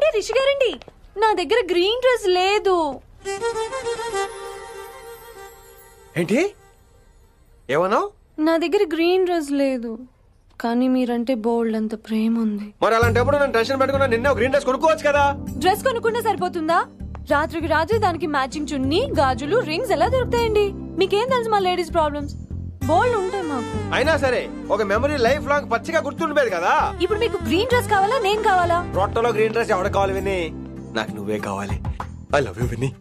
రిషి గారండి నా దగ్గర గ్రీన్ డ్రెస్ లేదు ఏంటి ఏమన్నావు నా దగ్గర గ్రీన్ డ్రెస్ లేదు కానీ మీరంటే బోల్డ్ అంత ప్రేమ ఉంది మరి అలాంటప్పుడు నేను టెన్షన్ పెట్టుకున్నా నిన్నే గ్రీన్ డ్రెస్ కొనుక్కోవచ్చు కదా డ్రెస్ కొనుక్కుంటే సరిపోతుందా రాత్రికి రాత్రి దానికి మ్యాచింగ్ చున్నీ గాజులు రింగ్స్ ఎలా దొరుకుతాయండి మీకేం తెలుసు మా లేడీస్ ప్రాబ్లమ్స్ బోల్డ్ ఉంటాయి మాకు అయినా సరే ఒక మెమరీ లైఫ్ లాంగ్ పచ్చిగా గుర్తుండిపోయేది కదా ఇప్పుడు మీకు గ్రీన్ డ్రెస్ కావాలా నేను కావాలా రొట్టలో గ్రీన్ డ్రెస్ ఎవడ కావాలి విని నాకు నువ్వే కావాలి ఐ లవ్ యూ విని